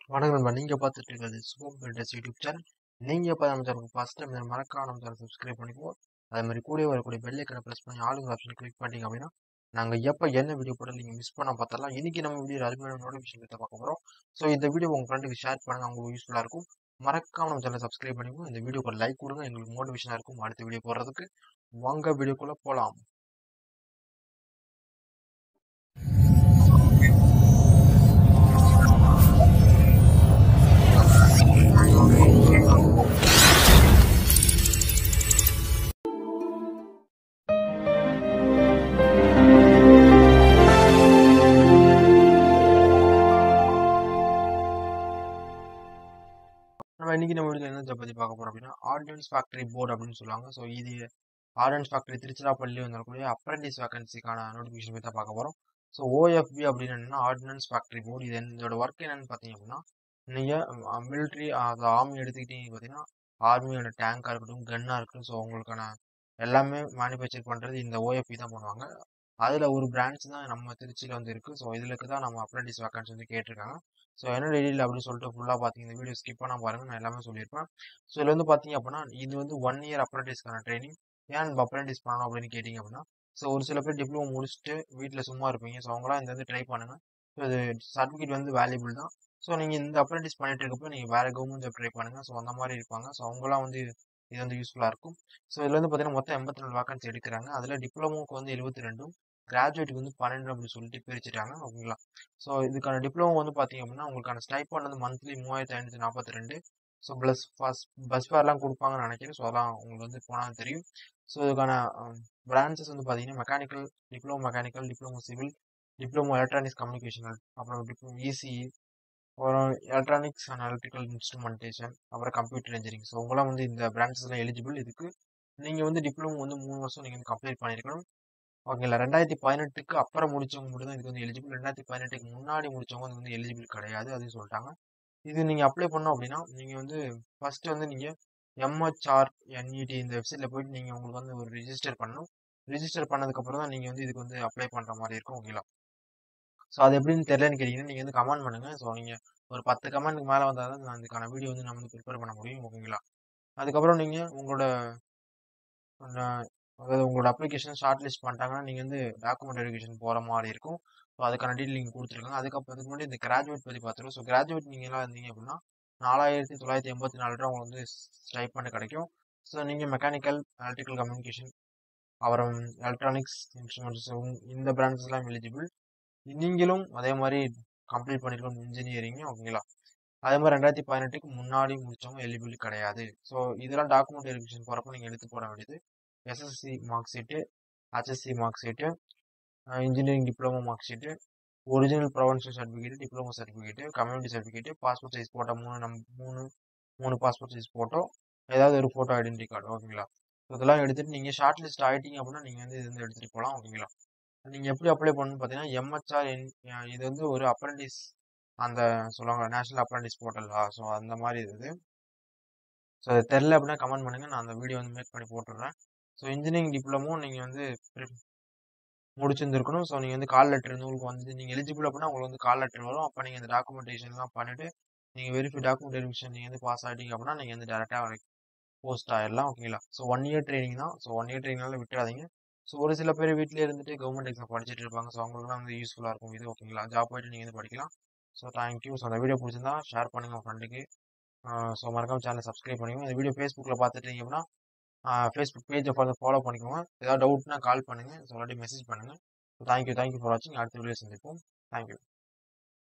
வணக்கம் நண்பா நீங்க பார்த்துட்டு இருக்கிறது சுபம் பில்டர்ஸ் யூடியூப் சேனல் நீங்க இப்போ நம்ம சேனலுக்கு ஃபர்ஸ்ட் டைம் மறக்காம நம்ம சேனல் சப்ஸ்கிரைப் பண்ணிக்குவோம் அதே மாதிரி கூட வரக்கூடிய பெல் ஐக்கனை ப்ரெஸ் பண்ணி ஆளுங்க ஆப்ஷன் கிளிக் பண்ணிட்டீங்க அப்படின்னா நாங்க எப்போ என்ன வீடியோ போட்டாலும் நீங்க மிஸ் பண்ண பார்த்தலாம் இன்னைக்கு நம்ம வீடியோ அருமையான நோட்டிஃபிகேஷன் பற்றி பார்க்க போறோம் ஸோ இந்த வீடியோ உங்க ஃப்ரெண்டுக்கு ஷேர் பண்ணுங்க அவங்களுக்கு யூஸ்ஃபுல்லா இருக்கும் மறக்காம நம்ம சேனல் சப்ஸ்கிரைப் பண்ணிக்குவோம் இந்த வீடியோக்கு ஒரு லைக் கொடுங்க எங்களுக்கு மோட்டிவேஷனா இருக்கும் அடுத்த வீடியோ போடுறதுக்கு வாங்க வீடியோக்குள்ள போலாம் நம்ம இன்னைக்கு நம்ம வீடியோல என்ன பத்தி பார்க்க போறோம் அப்படின்னா ஆர்டினன்ஸ் ஃபேக்டரி போர்டு அப்படின்னு சொல்லுவாங்க ஸோ இது ஆர்டினன்ஸ் ஃபேக்டரி திருச்சிராப்பள்ளி வந்திருக்கக்கூடிய அப்ரண்டிஸ் வேகன்சிக்கான நோட்டிஃபிகேஷன் பற்றி தான் பார்க்க போறோம் ஸோ ஓஎஃப்பி அப்படின்னு என்னன்னா ஆர்டினன்ஸ் ஃபேக்டரி போர்டு இது இதோட ஒர்க் என்னன்னு பார்த்தீங்க அப்படின்னா நீங்க மிலிட்ரி அது ஆர்மி எடுத்துக்கிட்டீங்க பார்த்தீங்கன்னா ஆர்மியோட டேங்காக இருக்கட்டும் கன்னாக இருக்கட்டும் ஸோ உங்களுக்கான எல்லாமே மேனுஃபேக்சர் பண்ணுறது இந்த ஓஎஃப்பி தான் பண்ணுவாங்க அதில் ஒரு பிரான்ச் தான் நம்ம திருச்சியில் வந்து இருக்குது ஸோ இதுக்கு தான் நம்ம அப்ரண்டிஸ் வேகன்சி வந்து கேட்டிருக்காங்க ஸோ என்ன டெய்லியில் அப்படின்னு சொல்லிட்டு ஃபுல்லாக பார்த்தீங்க இந்த வீடியோ ஸ்கிப் பண்ணால் பாருங்க நான் எல்லாமே சொல்லியிருப்பேன் ஸோ இதில் வந்து பார்த்தீங்க அப்படின்னா இது வந்து ஒன் இயர் அப்ரண்டிஸ்க்கான ட்ரைனிங் ஏன் நம்ம அப்ரண்டிஸ் பண்ணணும் அப்படின்னு கேட்டிங்க அப்படின்னா ஸோ ஒரு சில பேர் டிப்ளமோ முடிச்சுட்டு வீட்டில் சும்மா இருப்பீங்க ஸோ அவங்களாம் இந்த வந்து ட்ரை பண்ணுங்க ஸோ இது சர்டிஃபிகேட் வந்து வேல்யூபிள் தான் ஸோ நீங்கள் இந்த அப்ரண்டிஸ் பண்ணிட்டு இருக்கப்போ நீங்கள் வேறு கவர்மெண்ட் ஜாப் ட்ரை பண்ணுங்கள் ஸோ அந்த மாதிரி இருப்பாங்க ஸோ அவங்களாம் வந்து இது வந்து யூஸ்ஃபுல்லாக இருக்கும் ஸோ இதில் வந்து பார்த்தீங்கன்னா மொத்தம் எண்பத்தி நாலு வேகன்சி எடுக்கிறாங்க அதில் டிப்ளமோக்கு வந்து எழுபத்தி ரெண்டும் கிராஜுவேட்டுக்கு வந்து பன்னெண்டு அப்படின்னு சொல்லிட்டு பிரிச்சுட்டாங்க ஓகேங்களா ஸோ இதுக்கான டிப்ளமோ வந்து பார்த்தீங்க அப்படின்னா உங்களுக்கான ஸ்டைப்பான் வந்து மந்த்லி மூவாயிரத்தி ஐநூற்றி நாற்பத்தி ரெண்டு ஸோ ப்ளஸ் ஃபஸ்ட் பஸ் ஃபேர்லாம் கொடுப்பாங்கன்னு நினைக்கிறேன் ஸோ அதெல்லாம் உங்களுக்கு வந்து போனால் தெரியும் ஸோ இதுக்கான பிரான்ச்சஸ் வந்து பார்த்தீங்கன்னா mechanical diploma mechanical diploma civil diploma electronics communication அப்புறம் டிப்ளமோ இசிஇ அப்புறம் எலக்ட்ரானிக்ஸ் அண்ட் எலக்ட்ரிக்கல் இன்ஸ்ட்ருமெண்டேஷன் அப்புறம் கம்ப்யூட்டர் இன்ஜினியரிங் ஸோ உங்களாம் வந்து இந்த பிரான்ச்சஸ்லாம் எலிஜிபிள் இதுக்கு நீங்கள் வந்து டிப்ளமோ வந்து மூணு வருஷம் நீங்கள் வந்து கம்ப்ளீட் பண்ணியிருக்கணும் ஓகேங்களா ரெண்டாயிரத்தி பதினெட்டுக்கு அப்புறம் முடிச்சவங்க மட்டும் தான் இதுக்கு வந்து எலிஜிபிள் ரெண்டாயிரத்தி பதினெட்டுக்கு முன்னாடி முடிச்சவங்க அது வந்து எலிஜிபிள் கிடையாது அப்படின்னு சொல்லிட்டாங்க இது நீங்கள் அப்ளை பண்ணோம் அப்படின்னா நீங்கள் வந்து ஃபர்ஸ்ட் வந்து நீங்கள் எம்ஹெச்ஆர் என்இடி இந்த வெப்சைட்டில் போயிட்டு நீங்கள் உங்களுக்கு வந்து ஒரு ரிஜிஸ்டர் பண்ணணும் ரிஜிஸ்டர் பண்ணதுக்கப்புறம் தான் நீங்கள் வந்து இதுக்கு வந்து அப்ளை பண்ணுற மாதிரி இருக்கும் ஓகேங்களா ஸோ அது எப்படின்னு தெரியலன்னு கேட்டிங்கன்னா நீங்கள் வந்து கமெண்ட் பண்ணுங்கள் ஸோ நீங்கள் ஒரு பத்து கமெண்ட்டுக்கு மேலே வந்தால் தான் நான் இதுக்கான வீடியோ வந்து நம்ம வந்து ப்ரிப்பேர் பண்ண முடியும் ஓகேங்களா அதுக்கப்புறம் நீங்கள் உங்களோட அதாவது உங்களோட அப்ளிகேஷன் ஷார்ட் லிஸ்ட் பண்ணிட்டாங்கன்னா நீங்கள் வந்து டாக்குமெண்ட் வெரிஃபிகேஷன் போகிற மாதிரி இருக்கும் ஸோ அதுக்கான டீட்டெயில் நீங்கள் கொடுத்துருக்காங்க அதுக்கப்புறம் அதுக்கு முன்னாடி இந்த கிராஜுவேட் பற்றி பார்த்துருவோம் ஸோ கிராஜுவேட் நீங்களாம் இருந்தீங்க அப்படின்னா நாலாயிரத்தி தொள்ளாயிரத்தி எண்பத்தி நாலு ரூபா உங்களுக்கு வந்து ஸ்டைப்பண்ட் கிடைக்கும் ஸோ நீங்கள் மெக்கானிக்கல் எலக்ட்ரிக்கல் கம்யூனிகேஷன் அப்புறம் எலக்ட்ரானிக்ஸ் இன்ஸ்ட்ருமெண்ட்ஸ் இந்த பிரான்ச்சஸ்லாம் எலிஜிபிள் நீங்களும் அதே மாதிரி கம்ப்ளீட் பண்ணிருக்கணும் இன்ஜினியரிங் ஓகேங்களா அதே மாதிரி ரெண்டாயிரத்தி பதினெட்டுக்கு முன்னாடி முடிச்சவங்க எலிஜிபிள் கிடையாது ஸோ இதெல்லாம் டாக்குமெண்ட் வெரிஃபிகேஷன் போகிறப்ப நீங்கள் எடுத்து போட வேண்டியது SSC mark sheet HSC mark sheet engineering diploma mark sheet original provisional certificate diploma certificate community certificate passport size photo மூணு நம் மூணு மூணு பாஸ்போர்ட் சைஸ் ஃபோட்டோ ஏதாவது ஒரு ஃபோட்டோ ஐடென்டி கார்டு ஓகேங்களா இதெல்லாம் எடுத்துகிட்டு நீங்கள் ஷார்ட் லிஸ்ட் ஆகிட்டீங்க அப்படின்னா நீங்கள் வந்து இது வந்து எடுத்துகிட்டு போகலாம் ஓகேங்களா நீங்கள் எப்படி அப்ளை பண்ணணும்னு பார்த்தீங்கன்னா எம்ஹெச்ஆர் இது வந்து ஒரு அப்ரண்டிஸ் அந்த சொல்லுவாங்க நேஷனல் அப்ரண்டிஸ் போர்ட்டலா ஸோ அந்த மாதிரி இது ஸோ அது தெரில அப்படின்னா கமெண்ட் பண்ணுங்கள் நான் அந்த வீடியோ வந்து மேக் பண்ணி போட்டுடுறேன் ஸோ இன்ஜினியரிங் டிப்ளமோ நீங்கள் வந்து முடிச்சிருந்துருக்கணும் ஸோ நீங்கள் வந்து கால் லெட்டர் உங்களுக்கு வந்து நீங்கள் எலிஜிபிள் அப்படின்னா உங்களுக்கு வந்து கால் லெட்டர் வரும் அப்போ நீங்கள் இந்த டாக்குமெண்டேஷன்லாம் பண்ணிவிட்டு நீங்கள் வெரிஃபை டாக்குமெண்ட் வெரிஃபிகேஷன் நீங்கள் வந்து பாஸ் ஆகிட்டீங்க அப்படின்னா நீங்கள் வந்து டேரெக்டாக போஸ்ட் ஆகிடலாம் ஓகேங்களா ஸோ ஒன் இயர் ட்ரைனிங் தான் ஸோ ஒன் இயர் ட்ரைனிங்னால விட்டுறாதீங்க ஸோ ஒரு சில பேர் வீட்டிலே இருந்துட்டு கவர்மெண்ட் எக்ஸாம் படிச்சுட்டு இருப்பாங்க ஸோ அவங்களுக்குலாம் வந்து யூஸ்ஃபுல்லாக இருக்கும் இது ஓகேங்களா ஜாப் போயிட்டு நீங்கள் வந்து படிக்கலாம் ஸோ தேங்க்யூ ஸோ அந்த வீடியோ பிடிச்சிருந்தா ஷேர் பண்ணுங்க உங்கள் ஃப்ரெண்டுக்கு ஸோ மறக்காம சேனலை சப்ஸ்கிரைப் பண்ணிக்கோங்க இந்த வீடியோ ஃபேஸ்புக்கில் பார்த்துட்டீங்க அப்படின்னா ஃபேஸ்புக் பேஜை ஃபாலோ ஃபாலோ பண்ணிக்கோங்க ஏதாவது டவுட்னா கால் பண்ணுங்கள் ஸோ ஆல்ரெடி மெசேஜ் பண்ணுங்கள் ஸோ தேங்க்யூ தேங்க்யூ ஃபார் வாட்சிங் அடுத்த வீடியோ சந்திப்போம் தேங்க்யூ